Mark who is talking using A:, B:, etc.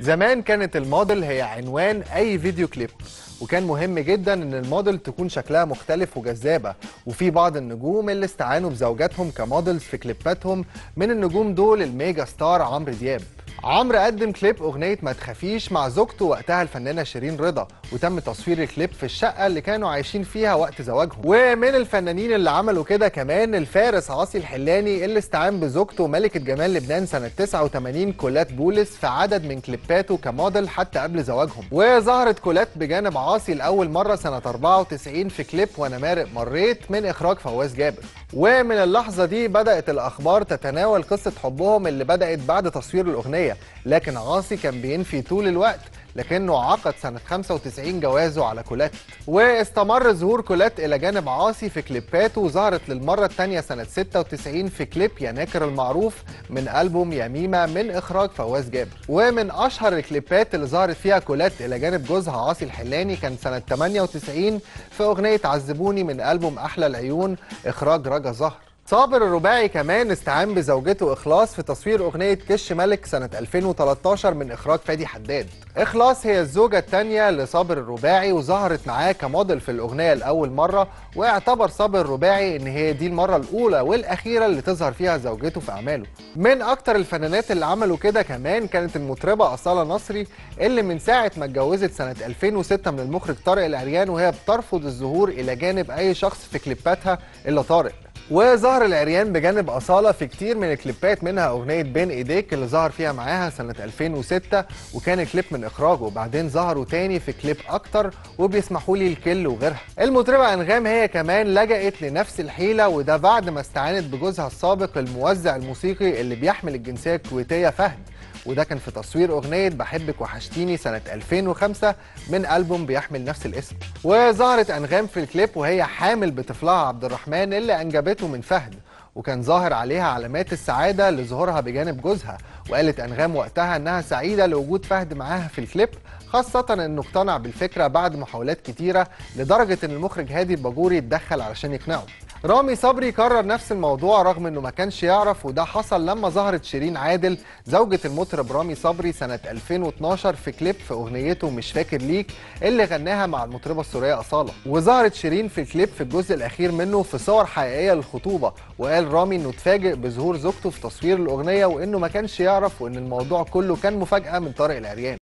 A: زمان كانت الموديل هي عنوان اي فيديو كليب وكان مهم جدا ان الموديل تكون شكلها مختلف وجذابه وفي بعض النجوم اللي استعانوا بزوجاتهم كموديلز في كليباتهم من النجوم دول الميجا ستار عمرو دياب عمرو قدم كليب اغنيه ما تخافيش مع زوجته وقتها الفنانه شيرين رضا وتم تصوير الكليب في الشقه اللي كانوا عايشين فيها وقت زواجهم ومن الفنانين اللي عملوا كده كمان الفارس عاصي الحلاني اللي استعان بزوجته ملكه جمال لبنان سنه 89 كولات بولس في عدد من كليباته كموديل حتى قبل زواجهم وظهرت كولات بجانب عاصي لاول مره سنه 94 في كليب وانا مارق مريت من اخراج فواز جابر ومن اللحظه دي بدات الاخبار تتناول قصه حبهم اللي بدات بعد تصوير الاغنيه لكن عاصي كان بينفي طول الوقت لكنه عقد سنة 95 جوازه على كولات واستمر ظهور كولات إلى جانب عاصي في كليباته وظهرت للمرة الثانية سنة 96 في كليب يناكر المعروف من ألبوم يميمة من إخراج فواز جابر ومن أشهر الكليبات اللي ظهرت فيها كولات إلى جانب جوزها عاصي الحلاني كان سنة 98 في أغنية عذبوني من ألبوم أحلى العيون إخراج رجا زهر صابر الرباعي كمان استعان بزوجته إخلاص في تصوير أغنية كش ملك سنة 2013 من إخراج فادي حداد إخلاص هي الزوجة الثانية لصابر الرباعي وظهرت معاه كموديل في الأغنية لأول مرة واعتبر صابر الرباعي إن هي دي المرة الأولى والأخيرة اللي تظهر فيها زوجته في أعماله من أكتر الفنانات اللي عملوا كده كمان كانت المطربة أصالة نصري اللي من ساعة ما اتجوزت سنة 2006 من المخرج طارق العريان وهي بترفض الظهور إلى جانب أي شخص في كليباتها إلا طارق وظهر العريان بجانب أصالة في كتير من الكليبات منها أغنية بين إيديك اللي ظهر فيها معاها سنة 2006 وكان كليب من إخراجه وبعدين ظهروا تاني في كليب أكتر وبيسمحوا لي الكل وغيرها المطربة أنغام هي كمان لجأت لنفس الحيلة وده بعد ما استعانت بجوزها السابق الموزع الموسيقي اللي بيحمل الجنسية الكويتية فهد وده كان في تصوير أغنية بحبك وحشتيني سنة 2005 من ألبوم بيحمل نفس الاسم وظهرت أنغام في الكليب وهي حامل بطفلها عبد الرحمن اللي أنجبته من فهد وكان ظاهر عليها علامات السعادة لظهورها بجانب جوزها وقالت أنغام وقتها أنها سعيدة لوجود فهد معاها في الكليب خاصة أنه اقتنع بالفكرة بعد محاولات كتيرة لدرجة أن المخرج هادي الباجوري اتدخل علشان يقنعه رامي صبري كرر نفس الموضوع رغم انه ما كانش يعرف وده حصل لما ظهرت شيرين عادل زوجة المطرب رامي صبري سنة 2012 في كليب في اغنيته مش فاكر ليك اللي غناها مع المطربة السورية أصالة وظهرت شيرين في الكليب في الجزء الأخير منه في صور حقيقية للخطوبة وقال رامي انه اتفاجئ بظهور زوجته في تصوير الأغنية وانه ما كانش يعرف وان الموضوع كله كان مفاجأة من طارق العريان